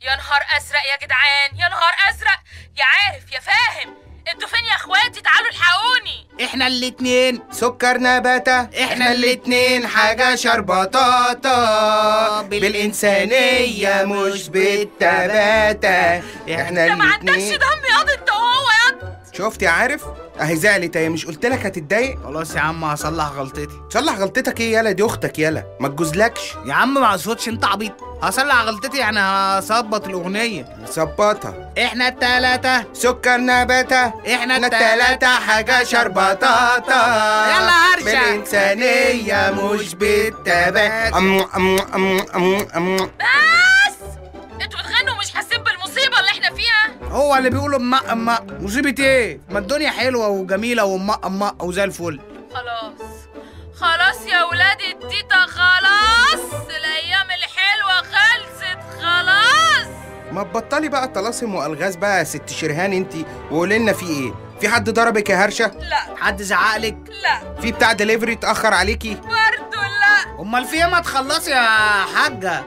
يا نهار ازرق يا جدعان يا نهار ازرق يا عارف يا فاهم انتوا فين يا اخواتي تعالوا الحقوني احنا الاتنين سكر نباتة احنا الاتنين حاجة شربطاطة بالإنسانية مش بالتباتة احنا ده ما عندكش الاتنين دم ياض انت وهو ياض شفت يا عارف اهي زعلت اهي مش قلت لك هتتضايق خلاص يا عم هصلح غلطتي صلح غلطتك ايه يالا دي اختك يالا ما تجوزلكش يا عم ما اقصدش انت عبيط هصلح غلطتي يعني هظبط الاغنيه ظبطها احنا التلاتة سكر نباتة احنا التلاتة حاجة شربطاطة يلا هرشة. بالإنسانية مش بالتباتة أم أم أم أم أم بس انتوا بتغنوا ومش حاسين بالمصيبه اللي احنا فيها هو اللي بيقولوا اما اما مصيبة ايه ما الدنيا حلوة وجميلة وما اما وزي الفل خلاص خلاص يا ولاد التيتا خلاص الايام الحلوه خلصت خلاص ما تبطلي بقى طلاسم والغاز بقى يا ست شرهان انت وقولي لنا في ايه في حد ضربك يا هرشه لا حد زعقلك لا في بتاع دليفري اتاخر عليكي برضو لا امال في ايه ما تخلصي يا حاجة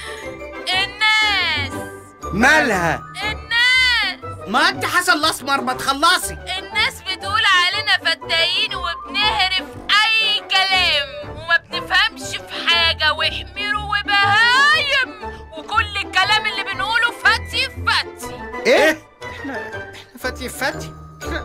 الناس مالها الناس ما انت حسن الاسمر ما تخلصي الناس بتقول علينا فتاين وبنهرف اي كلام وما بنفهمش في حاجه وحمير وبهايم وكل الكلام اللي بنقوله فتي فتي ايه فتي فتي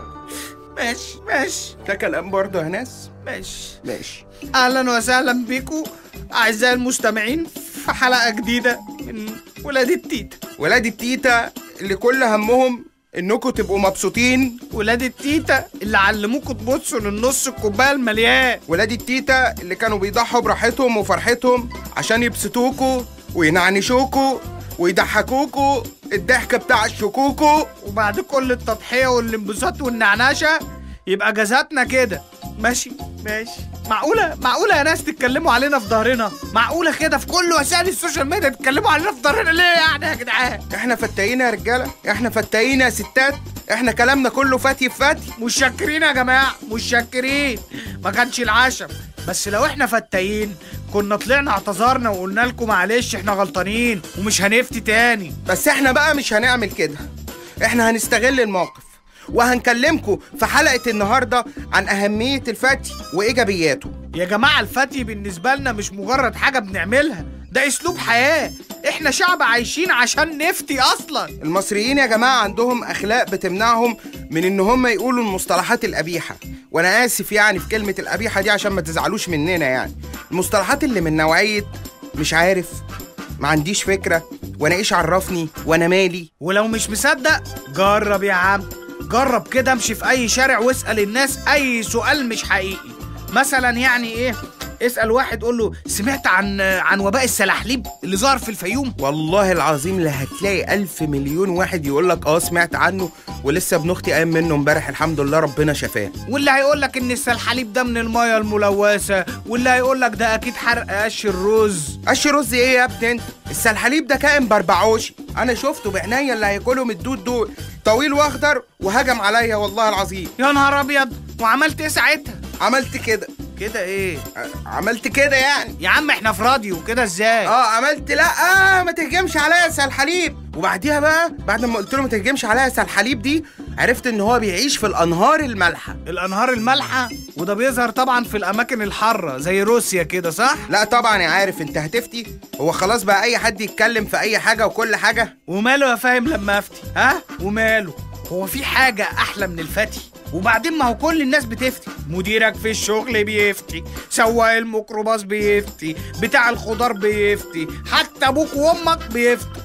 ماشي ماشي ده كلام برضه يا ناس ماشي ماشي اهلا وسهلا بيكم اعزائي المستمعين في حلقه جديده من ولاد التيتا ولاد التيتا اللي كل همهم انكم تبقوا مبسوطين ولاد التيتا اللي علموكوا تبصوا للنص الكوبايه المليان ولاد التيتا اللي كانوا بيضحوا براحتهم وفرحتهم عشان يبسطوكوا وينعنشوكوا ويضحكوكوا الضحكه بتاع الشكوكو وبعد كل التضحيه والانبساط والنعناشه يبقى جزاتنا كده ماشي ماشي معقولة معقولة يا ناس تتكلموا علينا في ظهرنا معقولة كده في كل وسائل السوشيال ميديا تتكلموا علينا في ظهرنا ليه يعني يا جدعان احنا فتاين يا رجاله احنا فتاين يا ستات احنا كلامنا كله فتي في فتي متشكرين يا جماعة متشكرين ما كانش العشم بس لو احنا فتاين كنا طلعنا اعتذرنا وقلنا لكم معلش احنا غلطانين ومش هنفتي تاني بس احنا بقى مش هنعمل كده احنا هنستغل الموقف وهنكلمكم في حلقة النهاردة عن أهمية الفتي وإيجابياته يا جماعة الفتي بالنسبة لنا مش مجرد حاجة بنعملها ده اسلوب حياة احنا شعب عايشين عشان نفتي اصلا المصريين يا جماعة عندهم أخلاق بتمنعهم من إن هم يقولوا المصطلحات القبيحة وأنا آسف يعني في كلمة القبيحة دي عشان ما تزعلوش مننا يعني المصطلحات اللي من نوعية مش عارف ما عنديش فكرة وأنا إيش عرفني وأنا مالي ولو مش مصدق جرب يا عم جرب كده امشي في اي شارع واسأل الناس اي سؤال مش حقيقي مثلا يعني ايه اسأل واحد قول له سمعت عن عن وباء السلاحليب اللي ظهر في الفيوم والله العظيم لا هتلاقي ألف مليون واحد يقول لك اه سمعت عنه ولسه ابن اختي قايم منه امبارح الحمد لله ربنا شفاه واللي هيقول لك ان السلحليب ده من الميه الملوثه واللي هيقول لك ده اكيد حرق قش الرز قش رز ايه يا ابني انت السلحليب ده كائن بربعوشي انا شفته بعينيا اللي هياكلهم الدود دول طويل واخضر وهجم عليا والله العظيم يا نهار ابيض وعملت ايه ساعتها عملت كده كده ايه ع- عملت كده يعني يا عم احنا في راديو كده ازاي اه عملت لا آه ما تهجمش عليا يا سلحليب وبعديها بقى بعد ما قلت له ما تهجمش عليا يا سلحليب دي عرفت ان هو بيعيش في الانهار المالحه الانهار المالحه وده بيظهر طبعا في الاماكن الحاره زي روسيا كده صح لا طبعا يا عارف انت هتفتي هو خلاص بقى اي حد يتكلم في اي حاجه وكل حاجه وماله يا فاهم لما افتي ها وماله هو في حاجة أحلى من الفتي وبعدين ما هو كل الناس بتفتي مديرك في الشغل بيفتي سواق الميكروباص بيفتي بتاع الخضار بيفتي حتى أبوك وأمك بيفتوا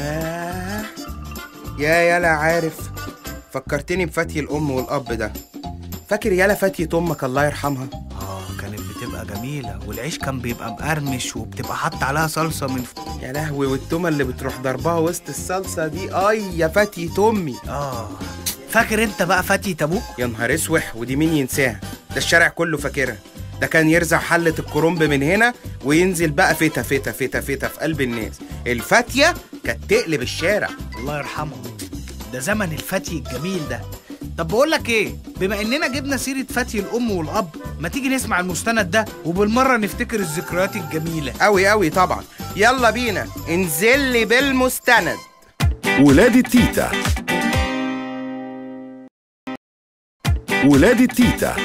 ياه يا يالا عارف فكرتني بفتي الام والاب ده فاكر يالا فتية امك الله يرحمها آه كانت بتبقى جميلة والعيش كان بيبقى مقرمش وبتبقى حاطة عليها صلصة من فوق يا لهوي والتومه اللي بتروح ضربها وسط الصلصه دي اي يا فتية امي آه فاكر أنت بقى فتي أبوك؟ يا نهار اسوح ودي مين ينساها ده الشارع كله فاكرها ده كان يرزع حلة الكرنب من هنا وينزل بقى فتا فتا فتا فتا في قلب الناس الفاتية كانت تقلب الشارع الله يرحمه ده زمن الفتي الجميل ده طب بقول لك ايه بما اننا جبنا سيره فتي الام والاب ما تيجي نسمع المستند ده وبالمره نفتكر الذكريات الجميله قوي قوي طبعا يلا بينا انزل لي بالمستند ولاد التيتا ولاد التيتا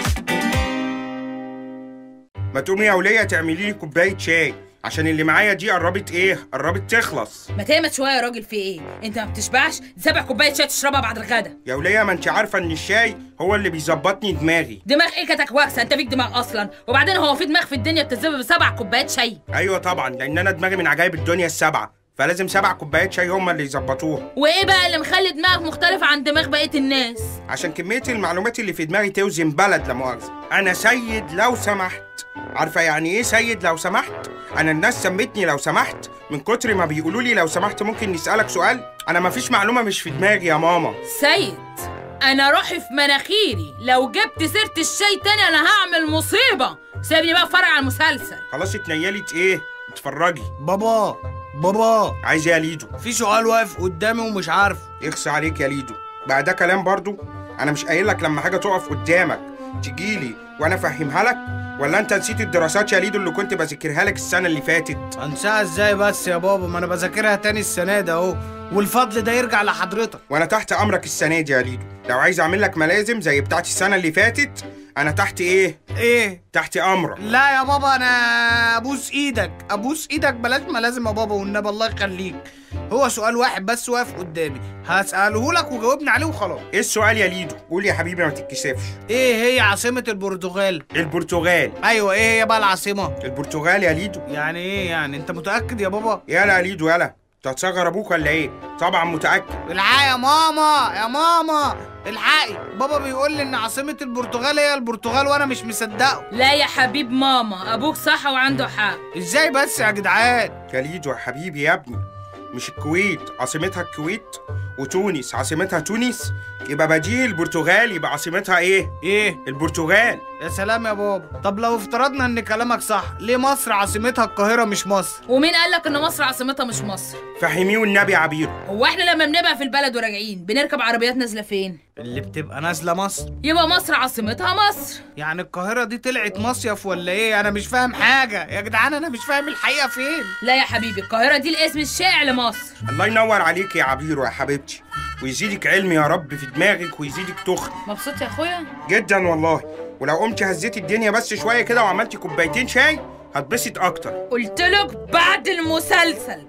ما تقومي يا ولية تعملي لي كوباية شاي عشان اللي معايا دي قربت ايه قربت تخلص ما تهمت شويه يا راجل في ايه انت ما بتشبعش دي سبع كوبايه شاي تشربها بعد الغدا يا ولية ما انت عارفة ان الشاي هو اللي بيظبطني دماغي دماغ ايه كتك واكسه انت فيك دماغ اصلا وبعدين هو في دماغ في الدنيا بتتذبح بسبع كوبايات شاي ايوه طبعا لان انا دماغي من عجائب الدنيا السبعة فلازم سبع كوبايات شاي هما اللي يظبطوها وايه بقى اللي مخلي دماغك مختلف عن دماغ بقيه الناس عشان كمية المعلومات اللي في دماغي توزن بلد لا مؤاخذة أنا سيد لو سمحت عارفة يعني إيه سيد لو سمحت؟ أنا الناس سمتني لو سمحت من كتر ما بيقولوا لي لو سمحت ممكن نسألك سؤال أنا مفيش معلومة مش في دماغي يا ماما سيد انا روحي في مناخيري لو جبت سيره الشاي تاني انا هعمل مصيبه سيبني بقى اتفرج على المسلسل خلاص اتنيلت إيه؟ اتفرجي بابا بابا عايز إيه يا ليدو؟ في سؤال واقف قدامي ومش عارفه يخص عليك يا ليدو بقى ده كلام برضو أنا مش قايل لك لما حاجة تقف قدامك تجيلي وأنا أفهمها لك ولا أنت نسيت الدراسات يا ليدو اللي كنت بذاكرها لك السنة اللي فاتت؟ انساها ازاي بس يا بابا ما انا بذاكرها تاني السنه ده اهو والفضل ده يرجع لحضرتك وانا تحت امرك السنه دي يا ليدو لو عايز اعمل لك ملازم زي بتاعت السنه اللي فاتت انا تحت ايه ايه تحت امرك لا يا بابا انا ابوس ايدك ابوس ايدك بلاش ما لازم يا بابا والنبي الله يخليك هو سؤال واحد بس واقف قدامي هسأله لك وجاوبني عليه وخلاص ايه السؤال يا ليدو قول يا حبيبي ما تتكسفش ايه هي عاصمة البرتغال البرتغال ايوه ايه هي بقى العاصمة البرتغال يا ليدو يعني ايه يعني انت متأكد يا بابا يلا يا ليدو يلا انت هتصغر ابوك ولا ايه طبعا متاكد الحقي يا ماما يا ماما الحقي بابا بيقول لي ان عاصمة البرتغال هي البرتغال وانا مش مصدقه لا يا حبيب ماما ابوك صح وعنده حق ازاي بس يا جدعان يا ليدو يا حبيبي يا ابني مش الكويت عاصمتها الكويت وتونس عاصمتها تونس يبقى بديهي البرتغال يبقى عاصمتها ايه ايه البرتغال يا سلام يا بابا طب لو افترضنا ان كلامك صح ليه مصر عاصمتها القاهرة مش مصر ومين قال لك ان مصر عاصمتها مش مصر فهميه والنبي يا عبير هو احنا لما بنبقى في البلد وراجعين بنركب عربيات نازله فين اللي بتبقى نازلة مصر يبقى مصر عاصمتها مصر يعني القاهرة دي طلعت مصيف ولا ايه انا مش فاهم حاجة يا جدعان انا مش فاهم الحقيقة فين لا يا حبيبي القاهره دي الاسم الشائع لمصر الله ينور عليك يا عبير ويا حبيبتي ويزيدك علم يا رب في دماغك ويزيدك تخن مبسوط يا اخويا جدا والله ولو قمت هزيت الدنيا بس شويه كده وعملتي كوبايتين شاي هتبسط اكتر قلت لك بعد المسلسل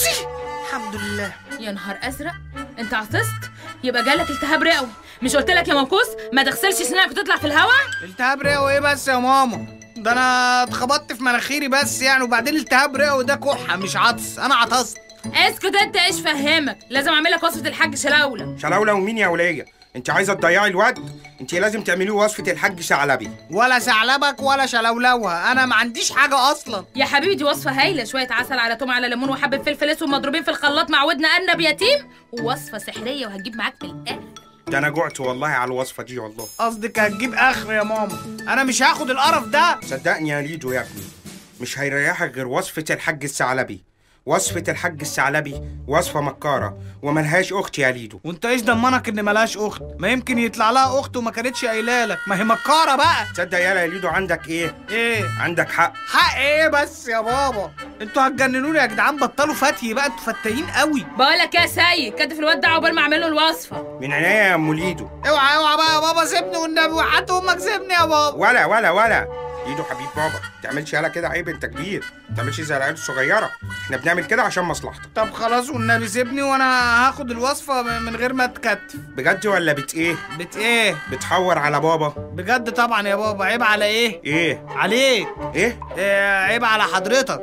الحمد لله يا نهار ازرق انت عطست يبقى جالك التهاب رئوي مش قلت لك يا منكوس ما تغسلش سنانك وتطلع في الهوا التهاب رئوي ايه بس يا ماما ده انا اتخبطت في مناخيري بس يعني وبعدين التهاب رئوي ده كحة مش عطس انا عطست اسكت انت ايش فهمك لازم اعمل لك وصفه الحاج شلاوله شلاوله ومين يا وليه انت عايزه تضيعي الوقت انت لازم تعملي وصفه الحاج ثعلبي ولا ثعلبك ولا شلولوها انا ما عنديش حاجة اصلا يا حبيبي دي وصفه هايله شويه عسل على توم على ليمون وحبه فلفل اسود مضروبين في الخلاط مع ودن ارنب يتيم ووصفه سحريه وهتجيب معاك في الاخر ده انا جعت والله على الوصفه دي والله قصدك هتجيب اخر يا ماما انا مش هاخد القرف ده صدقني يا ليدو يا ابني مش هيريحك غير وصفه الحاج الثعلبي وصفه الحاج الثعلبي وصفه مكاره وملهاش اخت يا ليدو وانت ايش ضمنك ان ملهاش اخت ما يمكن يطلع لها اخت وما كانتش قايله لك ما هي مكاره بقى تصدق يالا يا ليدو عندك ايه ايه عندك حق حق ايه بس يا بابا انتوا هتجننوني يا جدعان بطلوا فتي بقى انتوا فتاين قوي بقول لك يا سيد كتف الواد ده عقبال ما اعمل له الوصفه من عينيا يا ام ليدو اوعى اوعى بقى يا بابا سيبني والنبي وحتى امك سيبني يا بابا ولا ولا ولا ليدو حبيب بابا ما تعملش يالا كده عيب انت كبير ما تعملش زي العيال الصغيره احنا بنعمل كده عشان مصلحتك طب خلاص والنبي سيبني وانا هاخد الوصفه من من غير ما اتكتف بجد ولا بت ايه بت ايه بتحور على بابا بجد طبعا يا بابا عيب على ايه ايه عليك ايه إيه عيب على حضرتك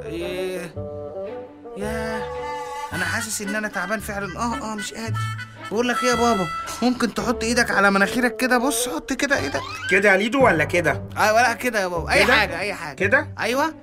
إيه يا انا حاسس ان انا تعبان فعلا اه اه مش قادر بقول لك ايه يا بابا ممكن تحط ايدك على مناخيرك كده بص حط كده ايدك كده يا ليدو ولا كده ايوه لا كده يا بابا اي كده؟ حاجه اي حاجه كده ايوه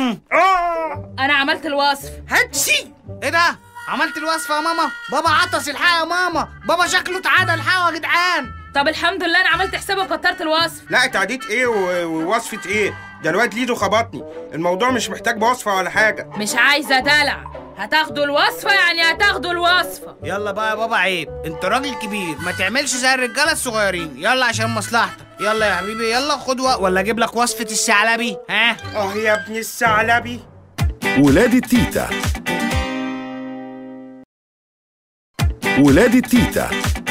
اه انا عملت الوصف هاتشي ايه ده عملت الوصفه يا ماما بابا عطس الحق يا ماما بابا شكله اتعدى الحقوا يا جدعان طب الحمد لله انا عملت حسابي وكترت الوصف لا اتعديت ايه و- ووصفه ايه ده الواد ليدو خبطني الموضوع مش محتاج بوصفه ولا حاجه مش عايزه دلع هتاخدوا الوصفه يعني هتاخدوا الوصفه يلا بقى يا بابا عيب انت راجل كبير ما تعملش زي الرجاله الصغيرين يلا عشان مصلحتك يلا يا حبيبي يلا خد و... ولا اجيب لك وصفه الثعلبي ها اه يا ابن الثعلبي ولاد التيتا ولاد التيتا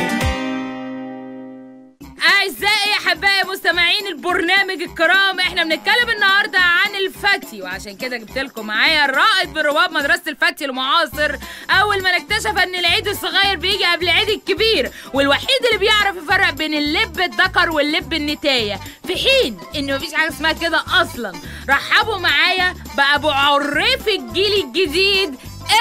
أعزائي يا حبايب مستمعين البرنامج الكرام احنا بنتكلم النهارده عن الفتي وعشان كده جبت لكم معايا الرائد برواب مدرسة الفتي المعاصر أول ما نكتشف إن العيد الصغير بيجي قبل العيد الكبير والوحيد اللي بيعرف يفرق بين اللب الذكر واللب النتاية في حين إن مفيش حاجة اسمها كده أصلا رحبوا معايا بأبو عريف الجيل الجديد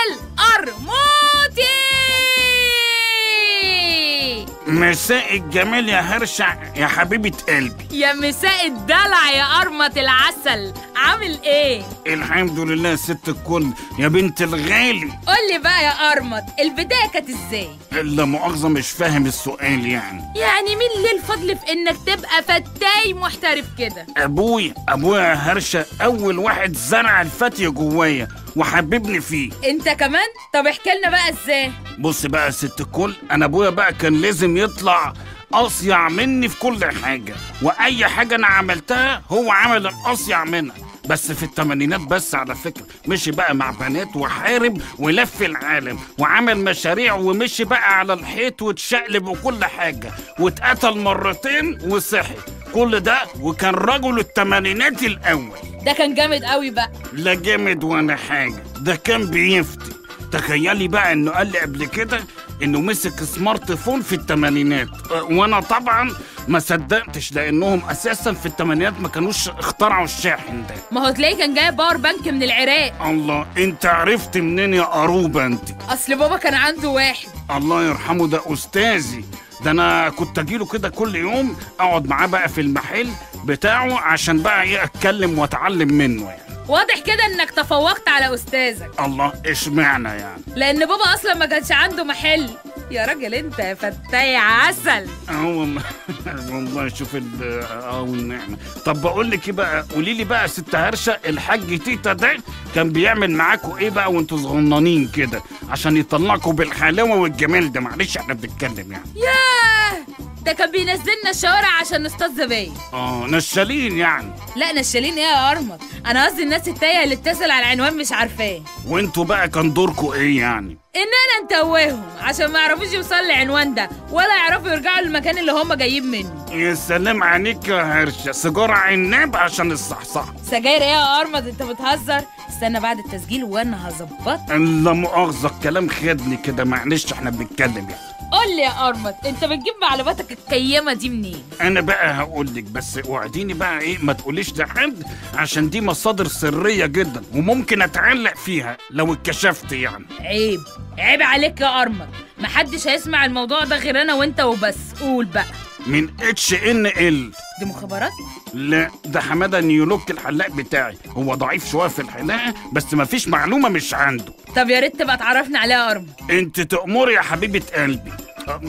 القرموطي مساء الجمال يا هرشع يا حبيبة قلبي يا مساء الدلع يا قرمة العسل عامل ايه؟ الحمد لله ست الكل يا بنت الغالي قولي بقى يا قرمط البداية كانت ازاي؟ لا مؤاخذة مش فاهم السؤال يعني يعني مين ليه الفضل في انك تبقى فتاي محترف كده؟ أبويا أبويا يا هرشة أول واحد زرع الفتي جوايا وحببني فيه انت كمان؟ طب احكي لنا بقى ازاي؟ بص بقى يا ست الكل أنا أبويا بقى كان لازم يطلع أصيع مني في كل حاجة وأي حاجة أنا عملتها هو عمل الأصيع منها بس في التمانينات بس على فكرة مشي بقى مع بنات وحارب ولف العالم وعمل مشاريع ومشي بقى على الحيط واتشقلب وكل حاجة واتقتل مرتين وصحي كل ده وكان رجل التمانينات الأول ده كان جامد قوي بقى لا جامد ولا حاجة ده كان بيفتي تخيلي بقى انه قال لي قبل كده انه مسك سمارت فون في الثمانينات وانا طبعا ما صدقتش لانهم اساسا في الثمانينات ما كانوش اخترعوا الشاحن ده ما هو تلاقيه كان جايب باور بانك من العراق الله انت عرفت منين يا قروبه انت اصل بابا كان عنده واحد الله يرحمه ده استاذي ده انا كنت اجيله كده كل يوم اقعد معاه بقى في المحل بتاعه عشان بقى ايه اتكلم واتعلم منه يعني واضح كده انك تفوقت على استاذك الله اشمعنى يعني لان بابا اصلا ما كانش عنده محل يا راجل انت يا فتاي عسل اه والله والله شوف ال اه والنعمه طب بقول لك ايه بقى قولي لي بقى يا ست هرشه الحاج تيتا ده كان بيعمل معاكوا ايه بقى وانتوا صغننين كده عشان يطلعكوا بالحلاوه والجمال ده معلش احنا بنتكلم يعني ياه ده كان بينزلنا الشوارع عشان نصطاد زباين اه نشالين يعني لا نشالين ايه يا ارمط انا قصدي الناس التايه اللي اتصل على العنوان مش عارفاه وانتوا بقى كان دوركوا ايه يعني اننا نتوههم عشان ما يعرفوش يوصلوا العنوان ده ولا يعرفوا يرجعوا للمكان اللي هم جايين منه يا سلام عليك يا هرشه سيجاره عناب عشان الصحصحه سجاير ايه يا ارمط انت بتهزر استنى بعد التسجيل وانا هظبط لا مؤاخذه الكلام خدني كده معلش احنا بنتكلم يعني قول لي يا ارمط انت بتجيب معلوماتك القيمه دي منين انا بقى هقول لك بس وعديني بقى ايه ما تقوليش لحد عشان دي مصادر سريه جدا وممكن اتعلق فيها لو اتكشفت يعني عيب عيب عليك يا ارمط محدش هيسمع الموضوع ده غير انا وانت وبس قول بقى من اتش ان ال دي مخابرات لا ده حماده نيولوك الحلاق بتاعي هو ضعيف شويه في الحلاقه بس مفيش معلومه مش عنده طب يا ريت تبقى تعرفنا عليها يا ارمط انت تأمري يا حبيبه قلبي أم-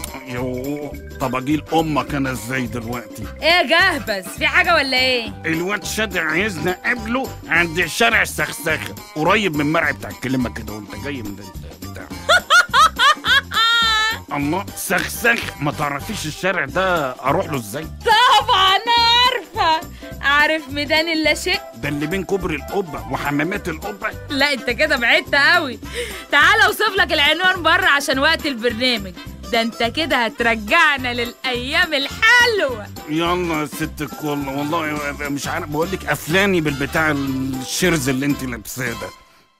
يو طب اجيل امك انا ازاي دلوقتي ايه يا جهبذ في حاجه ولا ايه الواد شادي عايزنا قبله عند شارع السخسخه قريب من مرعي بتاع الكلمه كده وانت جاي من البتاع الله سخسخ ما تعرفيش الشارع ده اروح له ازاي طبعا عارفه عارف ميدان اللاشيء ده اللي بين كوبري القبه وحمامات القبه لا انت كده بعدت قوي تعال اوصف لك العنوان بره عشان وقت البرنامج ده انت كده هترجعنا للايام الحلوه يلا يا ست الكل والله مش عارف بقول لك افلاني بالبتاع الشرز اللي انت لابساه ده